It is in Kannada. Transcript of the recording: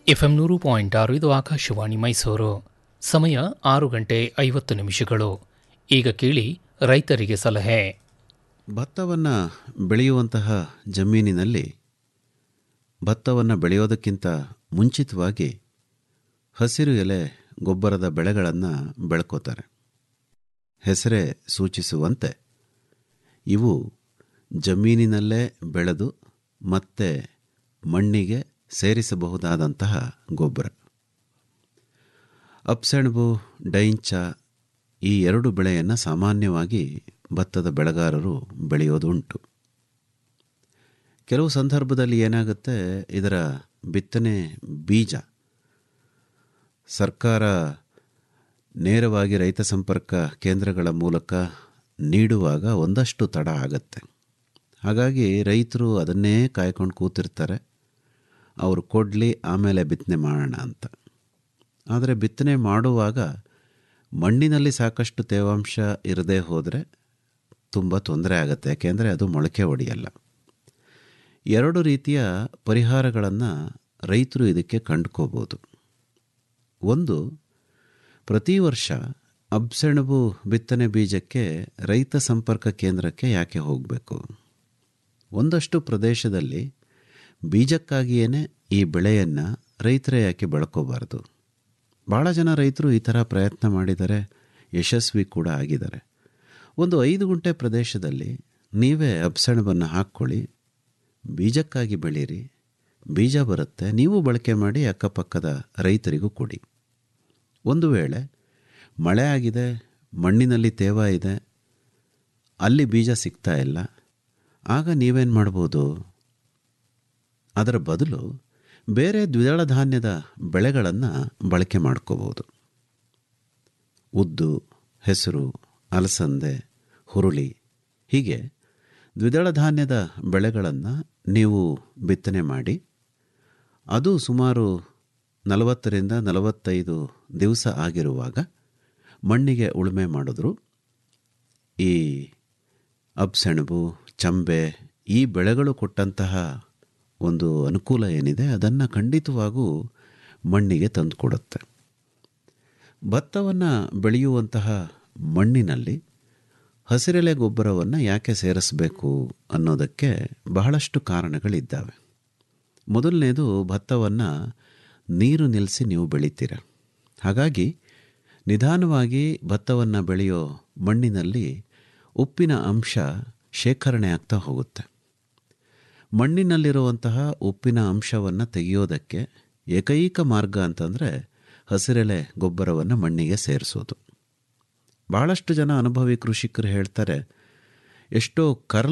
ಎಫ್ಎಂ ನೂರು ಪಾಯಿಂಟ್ ಆರು ಇದು ಆಕಾಶವಾಣಿ ಮೈಸೂರು ಸಮಯ ಆರು ಗಂಟೆ ಐವತ್ತು ನಿಮಿಷಗಳು ಈಗ ಕೇಳಿ ರೈತರಿಗೆ ಸಲಹೆ ಭತ್ತವನ್ನು ಬೆಳೆಯುವಂತಹ ಜಮೀನಿನಲ್ಲಿ ಭತ್ತವನ್ನು ಬೆಳೆಯೋದಕ್ಕಿಂತ ಮುಂಚಿತವಾಗಿ ಹಸಿರು ಎಲೆ ಗೊಬ್ಬರದ ಬೆಳೆಗಳನ್ನು ಬೆಳ್ಕೋತಾರೆ ಹೆಸರೇ ಸೂಚಿಸುವಂತೆ ಇವು ಜಮೀನಿನಲ್ಲೇ ಬೆಳೆದು ಮತ್ತೆ ಮಣ್ಣಿಗೆ ಸೇರಿಸಬಹುದಾದಂತಹ ಗೊಬ್ಬರ ಅಪ್ಸೆಣಬು ಡೈಂಚ ಈ ಎರಡು ಬೆಳೆಯನ್ನು ಸಾಮಾನ್ಯವಾಗಿ ಭತ್ತದ ಬೆಳೆಗಾರರು ಬೆಳೆಯೋದುಂಟು ಕೆಲವು ಸಂದರ್ಭದಲ್ಲಿ ಏನಾಗುತ್ತೆ ಇದರ ಬಿತ್ತನೆ ಬೀಜ ಸರ್ಕಾರ ನೇರವಾಗಿ ರೈತ ಸಂಪರ್ಕ ಕೇಂದ್ರಗಳ ಮೂಲಕ ನೀಡುವಾಗ ಒಂದಷ್ಟು ತಡ ಆಗತ್ತೆ ಹಾಗಾಗಿ ರೈತರು ಅದನ್ನೇ ಕಾಯ್ಕೊಂಡು ಕೂತಿರ್ತಾರೆ ಅವರು ಕೊಡಲಿ ಆಮೇಲೆ ಬಿತ್ತನೆ ಮಾಡೋಣ ಅಂತ ಆದರೆ ಬಿತ್ತನೆ ಮಾಡುವಾಗ ಮಣ್ಣಿನಲ್ಲಿ ಸಾಕಷ್ಟು ತೇವಾಂಶ ಇರದೇ ಹೋದರೆ ತುಂಬ ತೊಂದರೆ ಆಗುತ್ತೆ ಯಾಕೆಂದರೆ ಅದು ಮೊಳಕೆ ಹೊಡೆಯಲ್ಲ ಎರಡು ರೀತಿಯ ಪರಿಹಾರಗಳನ್ನು ರೈತರು ಇದಕ್ಕೆ ಕಂಡುಕೋಬೋದು ಒಂದು ಪ್ರತಿ ವರ್ಷ ಅಬ್ಸೆಣಬು ಬಿತ್ತನೆ ಬೀಜಕ್ಕೆ ರೈತ ಸಂಪರ್ಕ ಕೇಂದ್ರಕ್ಕೆ ಯಾಕೆ ಹೋಗಬೇಕು ಒಂದಷ್ಟು ಪ್ರದೇಶದಲ್ಲಿ ಬೀಜಕ್ಕಾಗಿಯೇ ಈ ಬೆಳೆಯನ್ನು ರೈತರೇ ಯಾಕೆ ಬೆಳ್ಕೋಬಾರ್ದು ಭಾಳ ಜನ ರೈತರು ಈ ಥರ ಪ್ರಯತ್ನ ಮಾಡಿದ್ದಾರೆ ಯಶಸ್ವಿ ಕೂಡ ಆಗಿದ್ದಾರೆ ಒಂದು ಐದು ಗುಂಟೆ ಪ್ರದೇಶದಲ್ಲಿ ನೀವೇ ಅಬ್ಸೆಣಬನ್ನು ಹಾಕ್ಕೊಳ್ಳಿ ಬೀಜಕ್ಕಾಗಿ ಬೆಳೀರಿ ಬೀಜ ಬರುತ್ತೆ ನೀವು ಬಳಕೆ ಮಾಡಿ ಅಕ್ಕಪಕ್ಕದ ರೈತರಿಗೂ ಕೊಡಿ ಒಂದು ವೇಳೆ ಮಳೆ ಆಗಿದೆ ಮಣ್ಣಿನಲ್ಲಿ ತೇವ ಇದೆ ಅಲ್ಲಿ ಬೀಜ ಸಿಗ್ತಾ ಇಲ್ಲ ಆಗ ನೀವೇನು ಮಾಡ್ಬೋದು ಅದರ ಬದಲು ಬೇರೆ ದ್ವಿದಳ ಧಾನ್ಯದ ಬೆಳೆಗಳನ್ನು ಬಳಕೆ ಮಾಡ್ಕೋಬೋದು ಉದ್ದು ಹೆಸರು ಅಲಸಂದೆ ಹುರುಳಿ ಹೀಗೆ ದ್ವಿದಳ ಧಾನ್ಯದ ಬೆಳೆಗಳನ್ನು ನೀವು ಬಿತ್ತನೆ ಮಾಡಿ ಅದು ಸುಮಾರು ನಲವತ್ತರಿಂದ ನಲವತ್ತೈದು ದಿವಸ ಆಗಿರುವಾಗ ಮಣ್ಣಿಗೆ ಉಳುಮೆ ಮಾಡಿದ್ರು ಈ ಅಬ್ಸೆಣಬು ಚಂಬೆ ಈ ಬೆಳೆಗಳು ಕೊಟ್ಟಂತಹ ಒಂದು ಅನುಕೂಲ ಏನಿದೆ ಅದನ್ನು ಖಂಡಿತವಾಗೂ ಮಣ್ಣಿಗೆ ತಂದುಕೊಡುತ್ತೆ ಭತ್ತವನ್ನು ಬೆಳೆಯುವಂತಹ ಮಣ್ಣಿನಲ್ಲಿ ಹಸಿರೆಲೆ ಗೊಬ್ಬರವನ್ನು ಯಾಕೆ ಸೇರಿಸಬೇಕು ಅನ್ನೋದಕ್ಕೆ ಬಹಳಷ್ಟು ಕಾರಣಗಳಿದ್ದಾವೆ ಮೊದಲನೇದು ಭತ್ತವನ್ನು ನೀರು ನಿಲ್ಲಿಸಿ ನೀವು ಬೆಳಿತೀರ ಹಾಗಾಗಿ ನಿಧಾನವಾಗಿ ಭತ್ತವನ್ನು ಬೆಳೆಯೋ ಮಣ್ಣಿನಲ್ಲಿ ಉಪ್ಪಿನ ಅಂಶ ಶೇಖರಣೆ ಆಗ್ತಾ ಹೋಗುತ್ತೆ ಮಣ್ಣಿನಲ್ಲಿರುವಂತಹ ಉಪ್ಪಿನ ಅಂಶವನ್ನು ತೆಗೆಯೋದಕ್ಕೆ ಏಕೈಕ ಮಾರ್ಗ ಅಂತಂದರೆ ಹಸಿರೆಲೆ ಗೊಬ್ಬರವನ್ನು ಮಣ್ಣಿಗೆ ಸೇರಿಸೋದು ಭಾಳಷ್ಟು ಜನ ಅನುಭವಿ ಕೃಷಿಕರು ಹೇಳ್ತಾರೆ ಎಷ್ಟೋ ಕರ್ಲ್